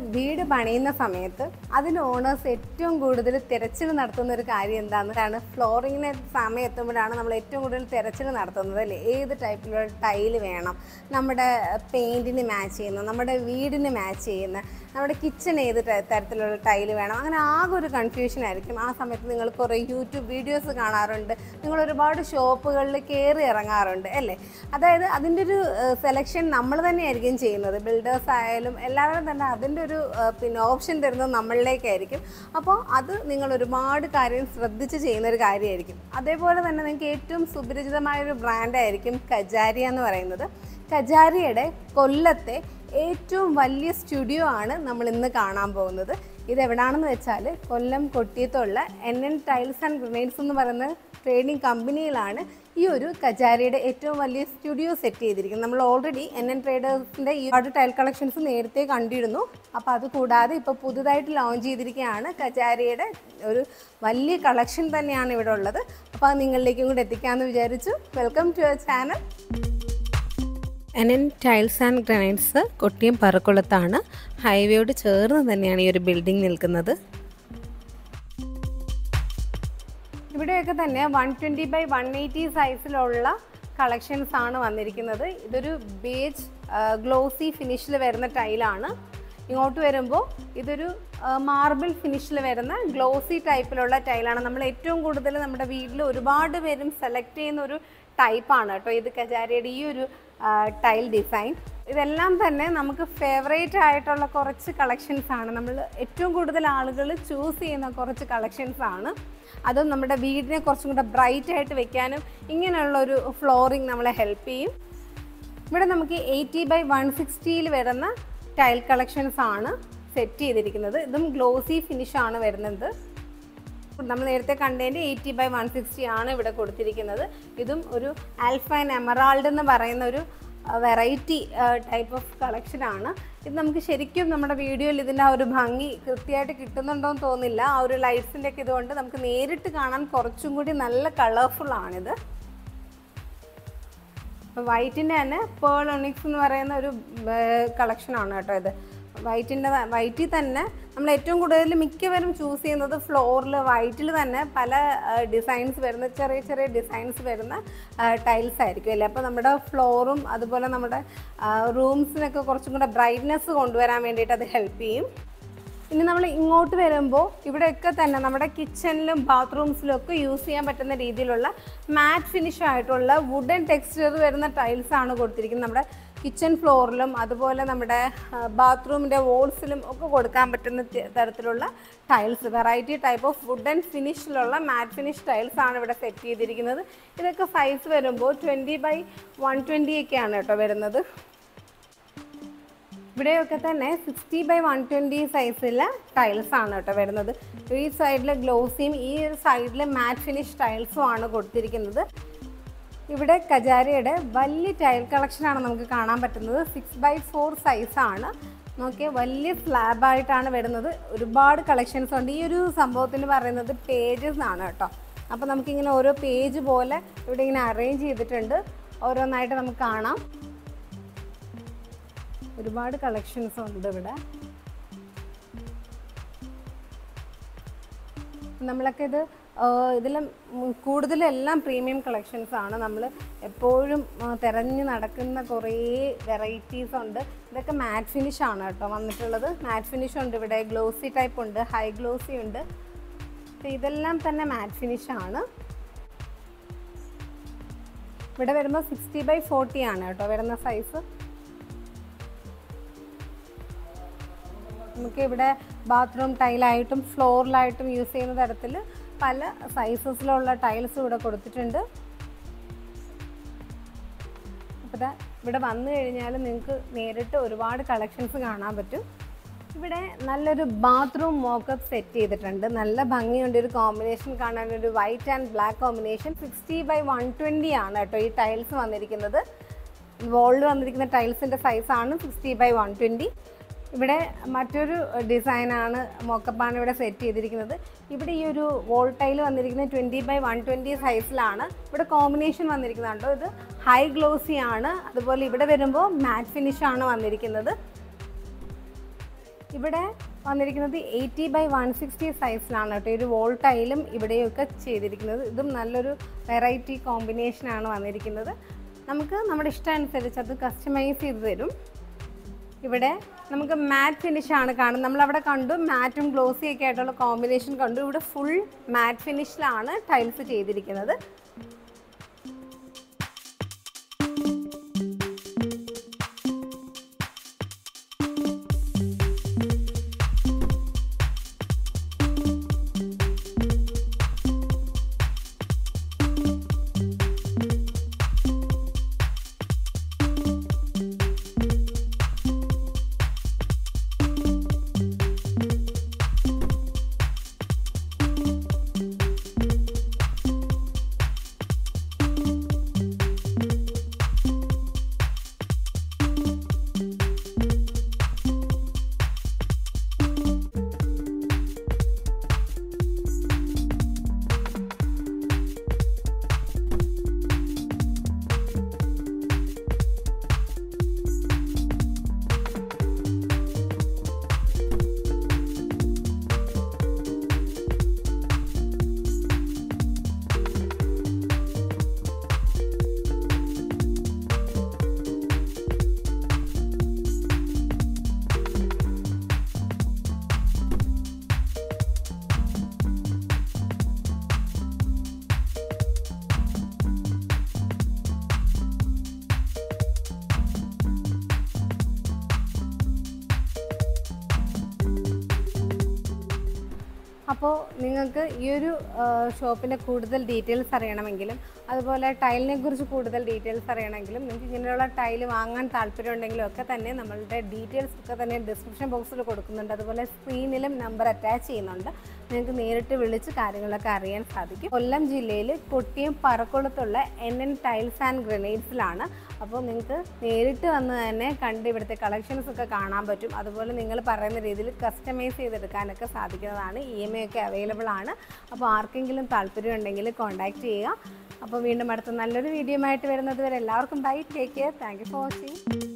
വീട് പണിയുന്ന സമയത്ത് അതിന് ഓണേഴ്സ് ഏറ്റവും കൂടുതൽ തിരച്ചിൽ നടത്തുന്ന ഒരു കാര്യം എന്താണെന്നാണ് ഫ്ലോറിങ്ങിന് സമയം എത്തുമ്പോഴാണ് നമ്മൾ ഏറ്റവും കൂടുതൽ തിരച്ചിൽ നടത്തുന്നത് അല്ലേ ഏത് ടൈപ്പിലുള്ള ടൈല് വേണം നമ്മുടെ പെയിൻറ്റിന് മാച്ച് ചെയ്യുന്ന നമ്മുടെ വീടിന് മാച്ച് ചെയ്യുന്ന നമ്മുടെ കിച്ചൺ ഏത് ത- തരത്തിലുള്ള ടൈല് വേണം അങ്ങനെ ആകെ ഒരു കൺഫ്യൂഷൻ ആയിരിക്കും ആ സമയത്ത് നിങ്ങൾ കുറേ യൂട്യൂബ് വീഡിയോസ് കാണാറുണ്ട് നിങ്ങൾ ഒരുപാട് ഷോപ്പുകളിൽ കയറി ഇറങ്ങാറുണ്ട് അല്ലേ അതായത് അതിൻ്റെ ഒരു സെലക്ഷൻ നമ്മൾ തന്നെയായിരിക്കും ചെയ്യുന്നത് ബിൽഡേഴ്സ് ആയാലും എല്ലാവരും തന്നെ അതിൻ്റെ ഒരു ഏഹ്, പിന്നെ ഓപ്ഷൻ തരുന്നത് നമ്മളിലേക്കായിരിക്കും അപ്പോൾ അത് നിങ്ങൾ ഒരുപാട് കാര്യം ശ്രദ്ധിച്ച് ചെയ്യുന്ന ഒരു കാര്യമായിരിക്കും അതേപോലെ തന്നെ നിങ്ങൾക്ക് ഏറ്റവും സുപരിചിതമായൊരു ബ്രാൻഡായിരിക്കും കജാരിയ എന്ന് പറയുന്നത് കജാരിയുടെ കൊല്ലത്തെ ഏറ്റവും വലിയ സ്റ്റുഡിയോ ആണ് നമ്മൾ ഇന്ന് കാണാൻ പോകുന്നത് ഇത് എവിടാണെന്ന് വെച്ചാൽ കൊല്ലം കൊട്ടിയത്തുള്ള N N tiles and granites എന്ന് പറയുന്ന ട്രേഡിംഗ് കമ്പനിയിലാണ് ഈ ഒരു കജാരിയുടെ ഏറ്റവും വലിയ സ്റ്റുഡിയോ സെറ്റ് ചെയ്തിരിക്കുന്നത് നമ്മൾ ഓൾറെഡി എൻ എൻ ട്രേഡേഴ്സിൻ്റെ ഈ ഒരുപാട് ടൈൽ കളക്ഷൻസ് നേരത്തെ കണ്ടിരുന്നു അപ്പോൾ അത് കൂടാതെ ഇപ്പോൾ പുതുതായിട്ട് ലോഞ്ച് ചെയ്തിരിക്കുകയാണ് കജാരിയുടെ ഒരു വലിയ കളക്ഷൻ തന്നെയാണ് ഇവിടെ ഉള്ളത് അപ്പോൾ അത് നിങ്ങളിലേക്കും കൂടെ എത്തിക്കാമെന്ന് വിചാരിച്ചു welcome to our channel N N tiles and granites Kottiyam പറക്കുളത്താണ് ഹൈവേയോട് ചേർന്ന് തന്നെയാണ് ഈ ഒരു ബിൽഡിംഗ് നിൽക്കുന്നത് ഇവിടെയൊക്കെ തന്നെ one twenty by one eighty സൈസിലുള്ള കളക്ഷൻസ് ആണ് വന്നിരിക്കുന്നത് ഇതൊരു ബേജ് ഗ്ലോസി ഫിനിഷിൽ വരുന്ന ടൈലാണ് ഇങ്ങോട്ട് വരുമ്പോൾ ഇതൊരു മാർബിൾ ഫിനിഷിൽ വരുന്ന ഗ്ലോസി ടൈപ്പിലുള്ള ടൈലാണ് നമ്മൾ ഏറ്റവും കൂടുതൽ നമ്മുടെ വീട്ടിൽ ഒരുപാട് പേരും സെലക്ട് ചെയ്യുന്ന ഒരു ടൈപ്പാണ് കേട്ടോ ഇത് കജാരിയുടെ ഈ ഒരു ടൈൽ ഡിസൈൻ ഇതെല്ലാം തന്നെ നമുക്ക് ഫേവറേറ്റ് ആയിട്ടുള്ള കുറച്ച് കളക്ഷൻസ് ആണ് നമ്മൾ ഏറ്റവും കൂടുതൽ ആളുകൾ ചൂസ് ചെയ്യുന്ന കുറച്ച് കളക്ഷൻസ് ആണ് അതും നമ്മുടെ വീടിനെ കുറച്ചും കൂടെ ബ്രൈറ്റ് ആയിട്ട് വെക്കാനും ഇങ്ങനെയുള്ള ഒരു ഫ്ലോറിങ് നമ്മളെ ഹെൽപ്പ് ചെയ്യും ഇവിടെ നമുക്ക് എയ്റ്റി ബൈ വൺ സിക്സ്റ്റിയിൽ വരുന്ന ടൈൽ കളക്ഷൻസ് ആണ് സെറ്റ് ചെയ്തിരിക്കുന്നത് ഇതും ഗ്ലോസി ഫിനിഷ് ആണ് വരുന്നത് നമ്മൾ നേരത്തെ കണ്ടതിൻ്റെ എയ്റ്റി ബൈ വൺ സിക്സ്റ്റി ആണ് ഇവിടെ കൊടുത്തിരിക്കുന്നത് ഇതും ഒരു ആൽഫൈൻ എമറാൾഡ് എന്ന് പറയുന്ന ഒരു വെറൈറ്റി ടൈപ്പ് ഓഫ് കളക്ഷൻ ആണ് ഇത് നമുക്ക് ശരിക്കും നമ്മുടെ വീഡിയോയിൽ ഇതിൻ്റെ ആ ഒരു ഭംഗി കൃത്യമായിട്ട് കിട്ടുന്നുണ്ടോ എന്ന് തോന്നില്ല ആ ഒരു ലൈറ്റ്സിൻ്റെ ഒക്കെ ഇതുകൊണ്ട് നമുക്ക് നേരിട്ട് കാണാൻ കുറച്ചും കൂടി നല്ല കളർഫുൾ ആണിത് വൈറ്റിൻ്റെ തന്നെ പേൾ ഒണിക്സ് എന്ന് പറയുന്ന ഒരു കളക്ഷനാണ് കേട്ടോ ഇത് വൈറ്റിൻ്റെ വൈറ്റിൽ തന്നെ നമ്മൾ ഏറ്റവും കൂടുതൽ മിക്കവരും ചൂസ് ചെയ്യുന്നത് ഫ്ലോറിൽ വൈറ്റിൽ തന്നെ പല ഡിസൈൻസ് വരുന്ന ചെറിയ ചെറിയ ഡിസൈൻസ് വരുന്ന ടൈൽസ് ആയിരിക്കും അല്ലേ അപ്പോൾ നമ്മുടെ ഫ്ലോറും അതുപോലെ നമ്മുടെ റൂംസിനൊക്കെ കുറച്ചും കൂടെ ബ്രൈറ്റ്നെസ് കൊണ്ടുവരാൻ വേണ്ടിയിട്ട് അത് ഹെൽപ്പ് ചെയ്യും ഇനി നമ്മൾ ഇങ്ങോട്ട് വരുമ്പോൾ ഇവിടെയൊക്കെ തന്നെ നമ്മുടെ കിച്ചണിലും ബാത്റൂംസിലും ഒക്കെ യൂസ് ചെയ്യാൻ പറ്റുന്ന രീതിയിലുള്ള മാറ്റ് ഫിനിഷ് ആയിട്ടുള്ള വുഡൻ ടെക്സ്ചർ വരുന്ന ടൈൽസ് ആണ് കൊടുത്തിരിക്കുന്നത് നമ്മുടെ കിച്ചൺ ഫ്ലോറിലും അതുപോലെ നമ്മുടെ ബാത്റൂമിൻ്റെ വോൾസിലും ഒക്കെ കൊടുക്കാൻ പറ്റുന്ന ത- തരത്തിലുള്ള tiles variety type of wooden ഫിനിഷിലുള്ള മാറ്റ് ഫിനിഷ് ടൈൽസ് ആണ് ഇവിടെ സെറ്റ് ചെയ്തിരിക്കുന്നത് ഇതൊക്കെ സൈസ് വരുമ്പോൾ ട്വൻറ്റി ബൈ വൺ ട്വൻറ്റി ഒക്കെയാണ് കേട്ടോ വരുന്നത് ഇവിടെയൊക്കെ തന്നെ സിക്സ്റ്റി ബൈ വൺ ട്വൻറ്റി സൈസിലെ ടൈൽസ് ആണ് കേട്ടോ വരുന്നത് ഈ സൈഡിൽ ഗ്ലോസിയും ഈ ഒരു സൈഡിൽ മാറ്റ് ഫിനിഷ് ടൈൽസും ആണ് കൊടുത്തിരിക്കുന്നത് ഇവിടെ കജാരിയുടെ വലിയ ടൈൽ കളക്ഷനാണ് നമുക്ക് കാണാൻ പറ്റുന്നത് സിക്സ് ബൈ ഫോർ സൈസാണ് നോക്കിയാൽ വലിയ സ്ലാബായിട്ടാണ് വരുന്നത് ഒരുപാട് കളക്ഷൻസ് ഉണ്ട് ഈ ഒരു സംഭവത്തിന് പറയുന്നത് പേജസ് ആണ് കേട്ടോ അപ്പോൾ നമുക്കിങ്ങനെ ഓരോ പേജ് പോലെ ഇവിടെ ഇങ്ങനെ അറേഞ്ച് ചെയ്തിട്ടുണ്ട് ഓരോന്നായിട്ട് നമുക്ക് കാണാം ഒരുപാട് കളക്ഷൻസ് ഉണ്ട് ഇവിടെ നമ്മളൊക്കെ ഇത് ഇതിലും കൂടുതലെല്ലാം പ്രീമിയം കളക്ഷൻസ് ആണ് നമ്മൾ എപ്പോഴും ആ, തിരഞ്ഞ് നടക്കുന്ന കുറേ വെറൈറ്റീസ് ഉണ്ട് ഇതൊക്കെ മാറ്റ് ഫിനിഷ് ആണ് കേട്ടോ വന്നിട്ടുള്ളത് മാറ്റ് ഫിനിഷ് ഉണ്ട് ഇവിടെ ഗ്ലോസി ടൈപ്പ് ഉണ്ട് ഹൈ ഗ്ലോസി ഉണ്ട് അപ്പോൾ ഇതെല്ലാം തന്നെ മാറ്റ് ഫിനിഷ് ആണ് ഇവിടെ വരുമ്പോൾ സിക്സ്റ്റി ബൈ ഫോർട്ടി ആണ് കേട്ടോ വരുന്ന സൈസ് നമുക്ക് ഇവിടെ ബാത്റൂം ടൈലായിട്ടും ഫ്ലോറിലായിട്ടും യൂസ് ചെയ്യുന്ന തരത്തിൽ പല സൈസസിലുള്ള ടൈൽസ് ഇവിടെ കൊടുത്തിട്ടുണ്ട് അപ്പോൾ ദാ ഇവിടെ വന്നു കഴിഞ്ഞാൽ നിങ്ങൾക്ക് നേരിട്ട് ഒരുപാട് കളക്ഷൻസ് കാണാൻ പറ്റും ഇവിടെ നല്ലൊരു ബാത്റൂം മോക്കപ്പ് സെറ്റ് ചെയ്തിട്ടുണ്ട് നല്ല ഭംഗിയുണ്ട് ഒരു കോമ്പിനേഷൻ കാണാൻ ഒരു white and black combination sixty by one twenty ആണ് കേട്ടോ ഈ ടൈൽസ് വന്നിരിക്കുന്നത് വോളിൽ വന്നിരിക്കുന്ന ടൈൽസിൻ്റെ സൈസാണ് സിക്സ്റ്റി ബൈ വൺ ട്വൻറ്റി ഇവിടെ മറ്റൊരു ഡിസൈനാണ് മോക്കപ്പാണ് ഇവിടെ സെറ്റ് ചെയ്തിരിക്കുന്നത് ഇവിടെ ഈ ഒരു വോൾ ടൈൽ വന്നിരിക്കുന്നത് ട്വൻറ്റി ബൈ വൺ ട്വൻറ്റി സൈസിലാണ് ഇവിടെ കോമ്പിനേഷൻ വന്നിരിക്കുന്നത് കണ്ടോ ഇത് ഹൈ ഗ്ലോസി ആണ് അതുപോലെ ഇവിടെ വരുമ്പോൾ മാറ്റ് ഫിനിഷ് ആണ് വന്നിരിക്കുന്നത് ഇവിടെ വന്നിരിക്കുന്നത് എയ്റ്റി ബൈ വൺ സിക്സ്റ്റി സൈസിലാണ് കേട്ടോ ഈ ഒരു വോൾ ടൈലും ഇവിടെയൊക്കെ ചെയ്തിരിക്കുന്നത് ഇതും നല്ലൊരു വെറൈറ്റി കോമ്പിനേഷനാണ് വന്നിരിക്കുന്നത് നമുക്ക് നമ്മുടെ ഇഷ്ടമനുസരിച്ച് അത് കസ്റ്റമൈസ് ചെയ്ത് തരും ഇവിടെ നമുക്ക് മാറ്റ് ഫിനിഷ് ആണ് കാണുന്നത് നമ്മളവിടെ കണ്ടു മാറ്റും ഗ്ലോസി ഒക്കെ ആയിട്ടുള്ള കോമ്പിനേഷൻ കണ്ടു ഇവിടെ ഫുൾ മാറ്റ് ഫിനിഷിലാണ് ടൈൽസ് ചെയ്തിരിക്കുന്നത് അപ്പോൾ നിങ്ങൾക്ക് ഈ ഒരു ഷോപ്പിൻ്റെ കൂടുതൽ ഡീറ്റെയിൽസ് അറിയണമെങ്കിലും അതുപോലെ ടൈലിനെ കുറിച്ച് കൂടുതൽ ഡീറ്റെയിൽസ് അറിയണമെങ്കിലും നിങ്ങൾക്ക് ഇങ്ങനെയുള്ള ടൈൽ വാങ്ങാൻ താല്പര്യമുണ്ടെങ്കിലും ഒക്കെ തന്നെ നമ്മളുടെ ഡീറ്റെയിൽസ് ഒക്കെ തന്നെ ഡിസ്ക്രിപ്ഷൻ ബോക്സിൽ കൊടുക്കുന്നുണ്ട് അതുപോലെ സ്ക്രീനിലും നമ്പർ അറ്റാച്ച് ചെയ്യുന്നുണ്ട് നിങ്ങൾക്ക് നേരിട്ട് വിളിച്ച് കാര്യങ്ങളൊക്കെ അറിയാൻ സാധിക്കും കൊല്ലം ജില്ലയിൽ കൊട്ടിയം പറക്കുളത്തുള്ള എൻ എൻ ടൈൽസ് ആൻഡ് ഗ്രനേഡ്സിലാണ് അപ്പോൾ നിങ്ങൾക്ക് നേരിട്ട് വന്ന് തന്നെ കണ്ട് ഇവിടുത്തെ കളക്ഷൻസ് ഒക്കെ കാണാൻ പറ്റും അതുപോലെ നിങ്ങൾ പറയുന്ന രീതിയിൽ കസ്റ്റമൈസ് ചെയ്തെടുക്കാനൊക്കെ സാധിക്കുന്നതാണ് ഇ എം ഐ ഒക്കെ അവൈലബിൾ ആണ് അപ്പോൾ ആർക്കെങ്കിലും താല്പര്യം ഉണ്ടെങ്കിൽ കോൺടാക്റ്റ് ചെയ്യുക അപ്പോൾ വീണ്ടും അടുത്ത നല്ലൊരു വീഡിയോ ആയിട്ട് വരുന്നത് വരെ എല്ലാവർക്കും bye take care thank you for watching